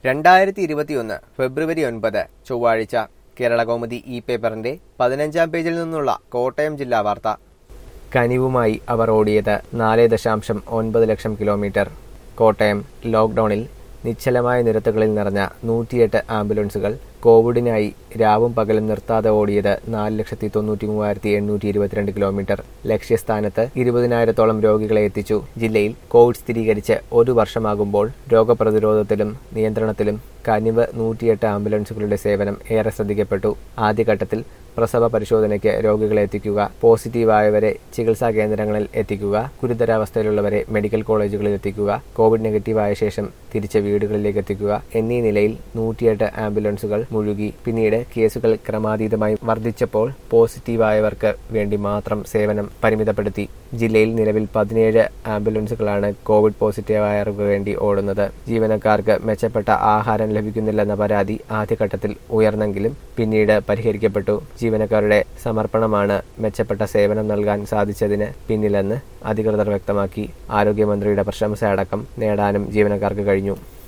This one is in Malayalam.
രണ്ടായിരത്തി ഇരുപത്തിയൊന്ന് ഫെബ്രുവരി ഒൻപത് ചൊവ്വാഴ്ച കേരളകൗമുദി ഇ പേപ്പറിന്റെ പതിനഞ്ചാം പേജിൽ നിന്നുള്ള കോട്ടയം ജില്ലാ വാർത്ത കനിവുമായി അവർ ഓടിയത് നാല് ദശാംശം ഒൻപത് ലക്ഷം കിലോമീറ്റർ കോട്ടയം ലോക്ഡൌണിൽ നിശ്ചലമായ നിരത്തുകളിൽ നിറഞ്ഞ നൂറ്റിയെട്ട് ആംബുലൻസുകൾ കോവിഡിനായി രാവും പകലും നിർത്താതെ ഓടിയത് നാല് ലക്ഷത്തി തൊണ്ണൂറ്റി മൂവായിരത്തി എണ്ണൂറ്റി ഇരുപത്തിരണ്ട് കിലോമീറ്റർ ലക്ഷ്യസ്ഥാനത്ത് ഇരുപതിനായിരത്തോളം രോഗികളെ എത്തിച്ചു ജില്ലയിൽ കോവിഡ് സ്ഥിരീകരിച്ച് ഒരു വർഷമാകുമ്പോൾ രോഗപ്രതിരോധത്തിലും നിയന്ത്രണത്തിലും കനിവ് നൂറ്റിയെട്ട് ആംബുലൻസുകളുടെ സേവനം ഏറെ ശ്രദ്ധിക്കപ്പെട്ടു ആദ്യഘട്ടത്തിൽ പ്രസവ പരിശോധനയ്ക്ക് രോഗികളെ എത്തിക്കുക പോസിറ്റീവായവരെ ചികിത്സാ കേന്ദ്രങ്ങളിൽ എത്തിക്കുക ഗുരുതരാവസ്ഥയിലുള്ളവരെ മെഡിക്കൽ കോളേജുകളിൽ എത്തിക്കുക കോവിഡ് നെഗറ്റീവായ ശേഷം തിരിച്ച് വീടുകളിലേക്ക് എത്തിക്കുക എന്നീ നിലയിൽ നൂറ്റിയെട്ട് ആംബുലൻസുകൾ മുഴുകി പിന്നീട് കേസുകൾ ക്രമാതീതമായി വർദ്ധിച്ചപ്പോൾ പോസിറ്റീവായവർക്ക് വേണ്ടി മാത്രം സേവനം പരിമിതപ്പെടുത്തി ജില്ലയിൽ നിലവിൽ പതിനേഴ് ആംബുലൻസുകളാണ് കോവിഡ് പോസിറ്റീവായവർക്ക് വേണ്ടി ഓടുന്നത് ജീവനക്കാർക്ക് മെച്ചപ്പെട്ട ആഹാരം ലഭിക്കുന്നില്ലെന്ന പരാതി ആദ്യഘട്ടത്തിൽ ഉയർന്നെങ്കിലും പിന്നീട് പരിഹരിക്കപ്പെട്ടു ജീവനക്കാരുടെ സമർപ്പണമാണ് മെച്ചപ്പെട്ട സേവനം നൽകാൻ സാധിച്ചതിന് പിന്നിലെന്ന് അധികൃതർ വ്യക്തമാക്കി ആരോഗ്യമന്ത്രിയുടെ പ്രശംസ അടക്കം നേടാനും ജീവനക്കാർക്ക് കഴിഞ്ഞു